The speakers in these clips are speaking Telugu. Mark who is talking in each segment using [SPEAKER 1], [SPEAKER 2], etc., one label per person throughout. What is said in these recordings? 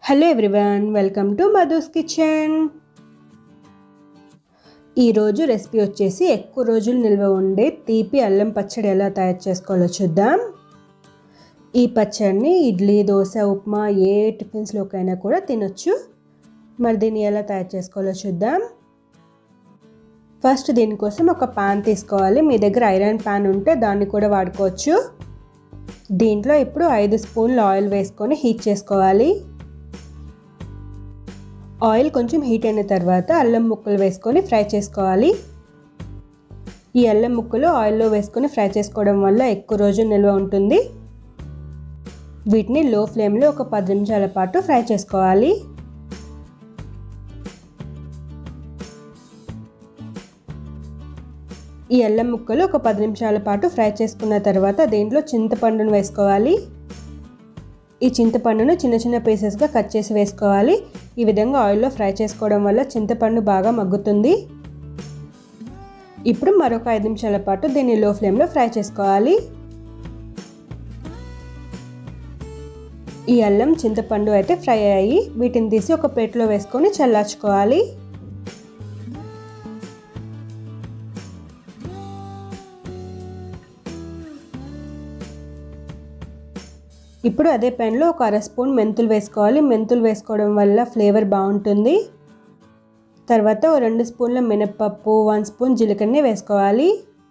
[SPEAKER 1] hello everyone welcome to Madhu's kitchen ఈరోజు రెసిపీ వచ్చేసి ఎక్కువ రోజులు నిల్వ ఉండే తీపి అల్లం పచ్చడి ఎలా తయారు చేసుకోవాలో చూద్దాం ఈ పచ్చడిని ఇడ్లీ దోశ ఉప్మా ఏ టిఫిన్స్లోకైనా కూడా తినొచ్చు మరి దీన్ని ఎలా తయారు చేసుకోవాలో చూద్దాం ఫస్ట్ దీనికోసం ఒక పాన్ తీసుకోవాలి మీ దగ్గర ఐరన్ పాన్ ఉంటే దాన్ని కూడా వాడుకోవచ్చు దీంట్లో ఇప్పుడు ఐదు స్పూన్లు ఆయిల్ వేసుకొని హీట్ చేసుకోవాలి ఆయిల్ కొంచెం హీట్ అయిన తర్వాత అల్లం ముక్కలు వేసుకొని ఫ్రై చేసుకోవాలి ఈ అల్లం ముక్కలు ఆయిల్లో వేసుకొని ఫ్రై చేసుకోవడం వల్ల ఎక్కువ రోజు నిల్వ ఉంటుంది వీటిని లో ఫ్లేమ్లో ఒక పది నిమిషాల పాటు ఫ్రై చేసుకోవాలి ఈ అల్లం ముక్కలు ఒక పది నిమిషాల పాటు ఫ్రై చేసుకున్న తర్వాత దీంట్లో చింతపండును వేసుకోవాలి ఈ చింతపండును చిన్న చిన్న పీసెస్గా కట్ చేసి వేసుకోవాలి ఈ విధంగా ఆయిల్లో ఫ్రై చేసుకోవడం వల్ల చింతపండు బాగా మగ్గుతుంది ఇప్పుడు మరొక ఐదు నిమిషాల పాటు దీన్ని లో ఫ్లేమ్లో ఫ్రై చేసుకోవాలి ఈ అల్లం చింతపండు అయితే ఫ్రై అయ్యి వీటిని తీసి ఒక ప్లేట్లో వేసుకొని చల్లార్చుకోవాలి ఇప్పుడు అదే ప్యాన్లో ఒక అర స్పూన్ మెంతులు వేసుకోవాలి మెంతులు వేసుకోవడం వల్ల ఫ్లేవర్ బాగుంటుంది తర్వాత ఓ రెండు స్పూన్ల మినప్పప్పు వన్ స్పూన్ జీలకర్రని వేసుకోవాలి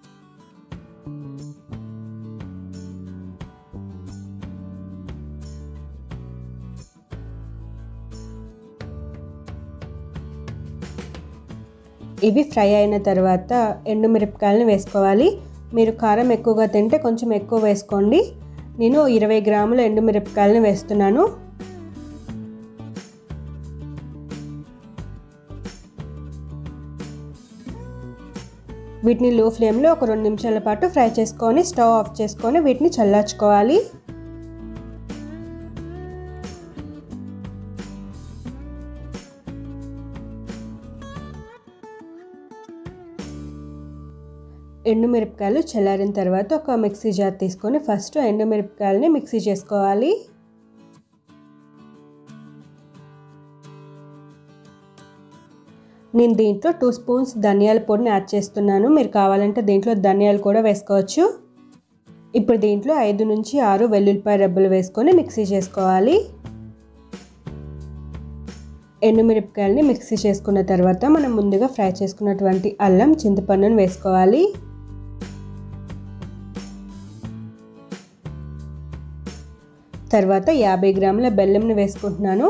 [SPEAKER 1] ఇవి ఫ్రై అయిన తర్వాత ఎండుమిరపకాయలను వేసుకోవాలి మీరు కారం ఎక్కువగా తింటే కొంచెం ఎక్కువ వేసుకోండి నేను ఇరవై గ్రాముల ఎండుమిరపకాయలను వేస్తున్నాను వీటిని లో ఫ్లేమ్లో ఒక రెండు నిమిషాల పాటు ఫ్రై చేసుకొని స్టవ్ ఆఫ్ చేసుకొని వీటిని చల్లార్చుకోవాలి ఎండుమిరపకాయలు చల్లారిన తర్వాత ఒక మిక్సీ జార్ తీసుకొని ఫస్ట్ ఎండుమిరపకాయలని మిక్సీ చేసుకోవాలి నేను దీంట్లో టూ స్పూన్స్ ధనియాల పొడిని యాడ్ చేస్తున్నాను మీరు కావాలంటే దీంట్లో ధనియాలు కూడా వేసుకోవచ్చు ఇప్పుడు దీంట్లో ఐదు నుంచి ఆరు వెల్లుల్లిపాయ రబ్బలు వేసుకొని మిక్సీ చేసుకోవాలి ఎండుమిరపకాయలని మిక్సీ చేసుకున్న తర్వాత మనం ముందుగా ఫ్రై చేసుకున్నటువంటి అల్లం చింతపండును వేసుకోవాలి తర్వాత యాభై గ్రాముల బెల్లంని వేసుకుంటున్నాను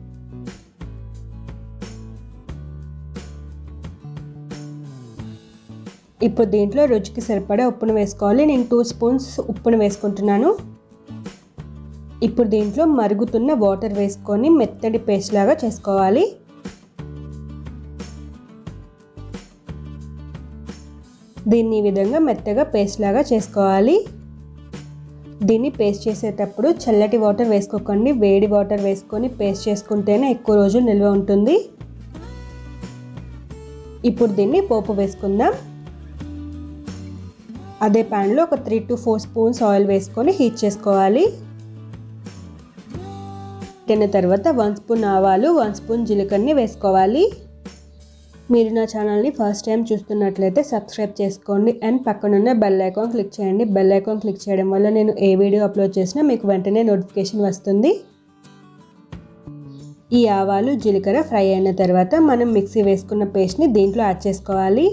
[SPEAKER 1] ఇప్పుడు దీంట్లో రుచికి సరిపడా ఉప్పును వేసుకోవాలి నేను టూ స్పూన్స్ ఉప్పును వేసుకుంటున్నాను ఇప్పుడు దీంట్లో మరుగుతున్న వాటర్ వేసుకొని మెత్తడి పేస్ట్ లాగా చేసుకోవాలి దీన్ని ఈ విధంగా మెత్తగా పేస్ట్ లాగా చేసుకోవాలి దీన్ని పేస్ట్ చేసేటప్పుడు చల్లటి వాటర్ వేసుకోకండి వేడి వాటర్ వేసుకొని పేస్ట్ చేసుకుంటేనే ఎక్కువ రోజులు నిల్వ ఉంటుంది ఇప్పుడు దీన్ని పోపు వేసుకుందాం అదే ప్యాన్లో ఒక three to four spoons oil వేసుకొని హీట్ చేసుకోవాలి తిన్న తర్వాత వన్ స్పూన్ ఆవాలు వన్ స్పూన్ జీలకర్రని వేసుకోవాలి మీరు నా ఛానల్ని ఫస్ట్ టైం చూస్తున్నట్లయితే సబ్స్క్రైబ్ చేసుకోండి అండ్ పక్కనున్న బెల్ ఐకాన్ క్లిక్ చేయండి బెల్ ఐకాన్ క్లిక్ చేయడం వల్ల నేను ఏ వీడియో అప్లోడ్ చేసినా మీకు వెంటనే నోటిఫికేషన్ వస్తుంది ఈ ఆవాలు జీలకర్ర ఫ్రై అయిన తర్వాత మనం మిక్సీ వేసుకున్న పేస్ట్ని దీంట్లో యాడ్ చేసుకోవాలి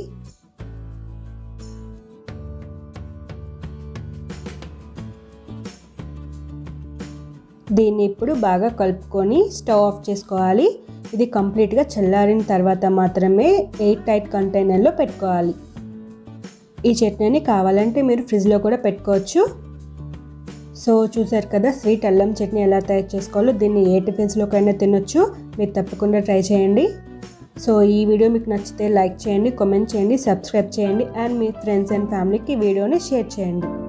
[SPEAKER 1] దీన్ని ఇప్పుడు బాగా కలుపుకొని స్టవ్ ఆఫ్ చేసుకోవాలి ఇది కంప్లీట్గా చల్లారిన తర్వాత మాత్రమే ఎయిట్ టైట్ కంటైనర్లో పెట్టుకోవాలి ఈ చట్నీని కావాలంటే మీరు ఫ్రిడ్జ్లో కూడా పెట్టుకోవచ్చు సో చూసారు కదా స్వీట్ అల్లం చట్నీ ఎలా తయారు చేసుకోవాలో దీన్ని ఏ టిఫిన్స్లోకైనా తినొచ్చు మీరు తప్పకుండా ట్రై చేయండి సో ఈ వీడియో మీకు నచ్చితే లైక్ చేయండి కామెంట్ చేయండి సబ్స్క్రైబ్ చేయండి అండ్ మీ ఫ్రెండ్స్ అండ్ ఫ్యామిలీకి వీడియోని షేర్ చేయండి